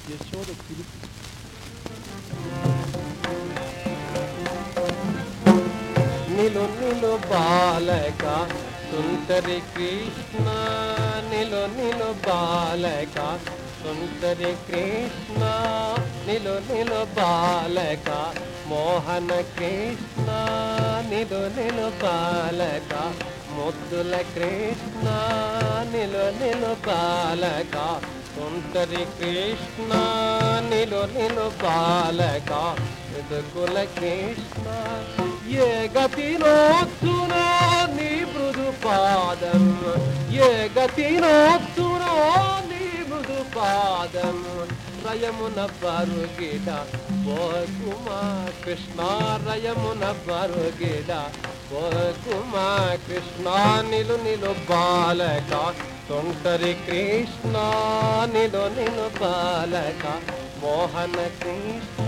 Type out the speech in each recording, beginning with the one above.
యశోద పిలుపు నిలు నిలు బాలక సుందరి కృష్ణ నిలు నిలు బాలక సుందరి కృష్ణ నిలు నిలు బాలక మోహన కృష్ణ నిలు నిలు బాలక ముద్దుల కృష్ణ నిలు నిలు బాలక సుందరి కృష్ణ నిలు నిలు బాలక కుల కృష్ణ ఏ గతినోత్సునో నీ మృదు పాదం ఏ గతినోత్సునో నీ మృదు పాదం రయమున బరుగిడ బోకుమా కృష్ణ రయమున బరుగిడ బోకుమా కృష్ణ నిలు నిలు బాలక తొంటరి కృష్ణ నిలు నిలు బాలక మోహన కృష్ణ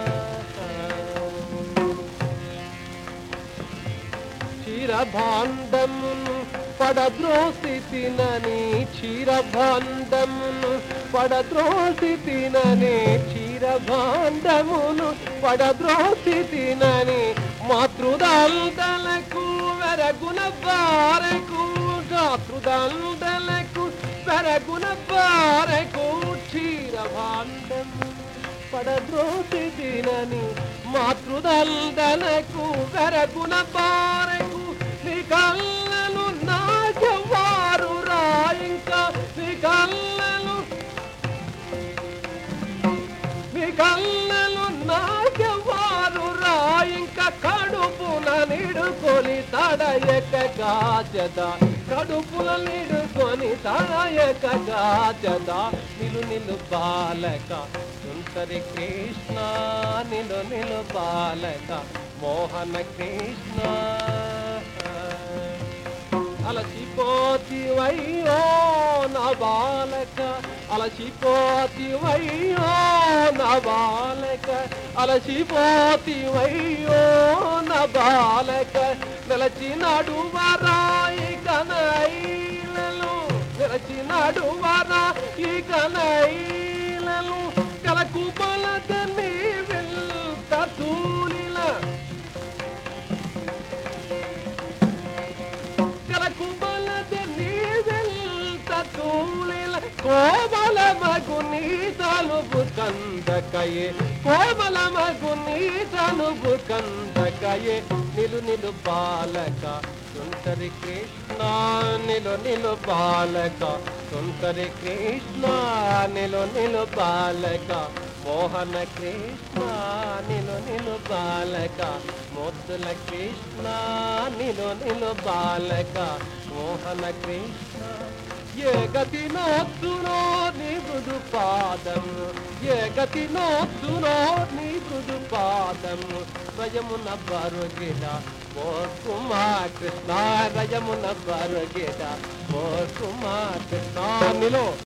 క్షీరభాండమును పడద్రోసి తినని క్షీరభాండమును పడద్రోసి తినని క్షీరభాండమును పడద్రోసి తినని మాతృదండలకు వెరగున బారకు గాతృదండలకు వెరగున బారకు క్షీరభాండము పడద్రోసి తినని మాతృదండలకు వెరగున బారకు నీ కళ్ళను నాకెవ్వారు రా ఇంకా నీ కళ్ళను నీ కళ్ళను నాకెవ్వారు రా ఇంకా కడుపున నిడుకొని తడయక గాజద కడుపుల నిడుకొని తడయక గాజద నిలు నిలు బాలక సుందరి కృష్ణ నిలు నిలు బాలక మోహన కృష్ణ అలసిపోతివయ్యో నా బాలక అలసిపోతివయ్యో నా బాలక అలసిపోతివయ్యో నా బాలక నిలచినాడు వరాయి కనైలలు నిలచినాడు వరాయి కనైలలు కలకు బలదని వెళ్త తూలిల కలకుబలద నీవెల్త తూలిల కోమల మగుని తలుపు కందకయే కోమల మగుని తలుపు కందకయే నిలు నిలు బాలక సుందరి కృష్ణ నిలు నిలు బాలక సుందరి కృష్ణ నిలు నిలు బాలక మోహన కృష్ణ నిలు నిలు బాలక ముద్దుల కృష్ణ నిలు నిలు బాలక మోహన కృష్ణ ఏ గతి నోత్తునో నీ మృదు పాదం ఏ గతి నోత్తునో నీ మృదు పాదం రయమున బరుగిడ ఓ కుమా కృష్ణ రయమున బరుగిడ ఓ కుమా కృష్ణ నిలో